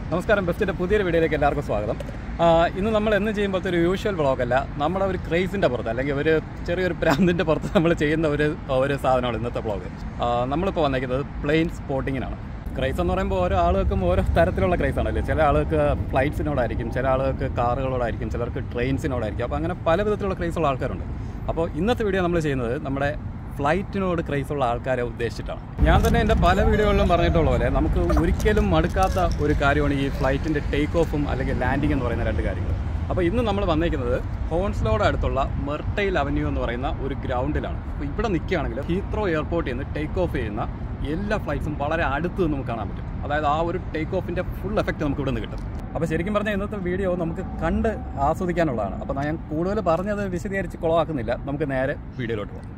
നമസ്കാരം ബെസ്റ്റിൻ്റെ പുതിയൊരു വീഡിയോയിലേക്ക് എല്ലാവർക്കും സ്വാഗതം ആ, ഇന്ന് നമ്മൾ എന്ന് ചെയ്യുമ്പോഴത്തെ ഒരു യൂഷ്വൽ വ്ളോഗല്ല നമ്മുടെ ഒരു ക്രേസിൻ്റെ പുറത്ത് അല്ലെങ്കിൽ ഒരു ചെറിയൊരു പ്രാന്തിൻ്റെ പുറത്ത് നമ്മൾ ചെയ്യുന്ന ഒരു ഒരു സാധനമാണ് ഇന്നത്തെ വ്ളോഗ് നമ്മളിപ്പോൾ വന്നേക്കുന്നത് പ്ലെയിൻ സ്പോട്ടിങ്ങിനാണ് ക്രൈസ് എന്ന് പറയുമ്പോൾ ഓരോ ആളുകൾക്കും ഓരോ തരത്തിലുള്ള ക്രൈസ് ആണല്ലേ ചില ആളുകൾക്ക് ഫ്ലൈറ്റ്സിനോടായിരിക്കും ചില ആളുകൾക്ക് കാറുകളോടായിരിക്കും ചിലർക്ക് ട്രെയിൻസിനോടായിരിക്കും അപ്പോൾ അങ്ങനെ പല വിധത്തിലുള്ള ക്രൈസുള്ള ആൾക്കാരുണ്ട് അപ്പോൾ ഇന്നത്തെ വീഡിയോ നമ്മൾ ചെയ്യുന്നത് നമ്മുടെ ഫ്ലൈറ്റിനോട് ക്രൈസുള്ള ആൾക്കാരെ ഉദ്ദേശിച്ചിട്ടാണ് ഞാൻ തന്നെ എൻ്റെ പല വീഡിയോകളിലും പറഞ്ഞിട്ടുള്ള പോലെ നമുക്ക് ഒരിക്കലും മടുക്കാത്ത ഒരു കാര്യമാണ് ഈ ഫ്ലൈറ്റിൻ്റെ ടേക്ക് ഓഫും അല്ലെങ്കിൽ ലാൻഡിംഗ് എന്ന് പറയുന്ന രണ്ട് കാര്യങ്ങൾ അപ്പോൾ ഇന്ന് നമ്മൾ വന്നേക്കുന്നത് ഹോൺസ്ലോഡ് അടുത്തുള്ള മെർട്ടൈൽ അവന്യൂ എന്ന് പറയുന്ന ഒരു ഗ്രൗണ്ടിലാണ് അപ്പോൾ ഇവിടെ നിൽക്കുകയാണെങ്കിൽ ഹീത്രോ എയർപോർട്ടിൽ നിന്ന് ടേക്ക് ഓഫ് ചെയ്യുന്ന എല്ലാ ഫ്ലൈറ്റ്സും വളരെ അടുത്ത് നിന്ന് നമുക്ക് കാണാൻ പറ്റും അതായത് ആ ഒരു ടേക്ക് ഓഫിൻ്റെ ഫുൾ എഫക്റ്റ് നമുക്ക് ഇവിടെ നിന്ന് കിട്ടും അപ്പോൾ ശരിക്കും പറഞ്ഞാൽ ഇന്നത്തെ വീഡിയോ നമുക്ക് കണ്ട് ആസ്വദിക്കാനുള്ളതാണ് അപ്പോൾ ഞാൻ കൂടുതൽ പറഞ്ഞത് വിശദീകരിച്ച് കുളമാക്കുന്നില്ല നമുക്ക് നേരെ വീഡിയോയിലോട്ട് പോകാം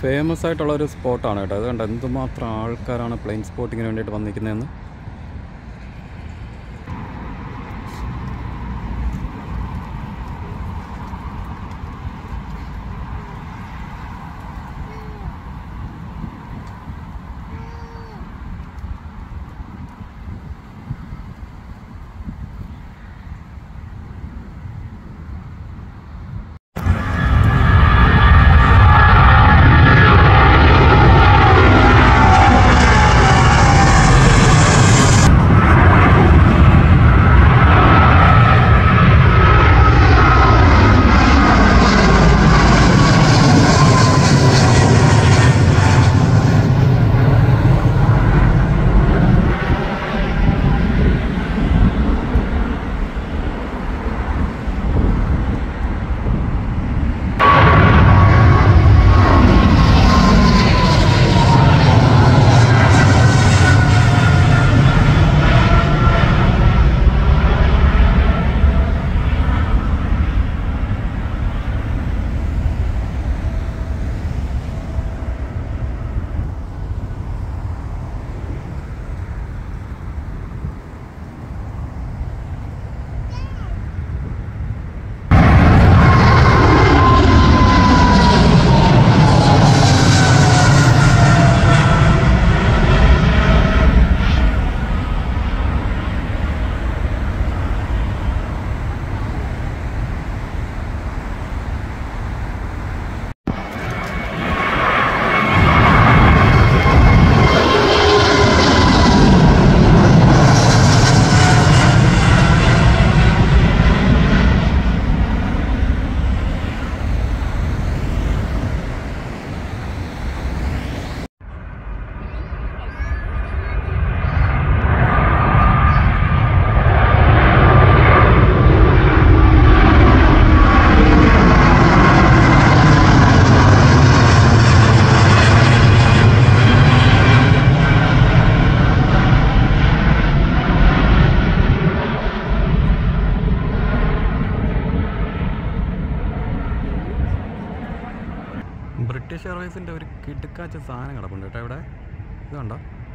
ഫേമസ് ആയിട്ടുള്ള ഒരു സ്പോട്ടാണ് കേട്ടോ അതുകൊണ്ട് എന്തുമാത്രം ആൾക്കാരാണ് പ്ലെയിൻ സ്പോട്ടിങ്ങിന് വേണ്ടിയിട്ട് വന്നിരിക്കുന്നതെന്ന് ബ്രിട്ടീഷ് എയർവേസിൻ്റെ ഒരു കിടുക്കാച്ച സാധനം കിടപ്പുണ്ട് കേട്ടോ ഇവിടെ ഇത് കണ്ടോ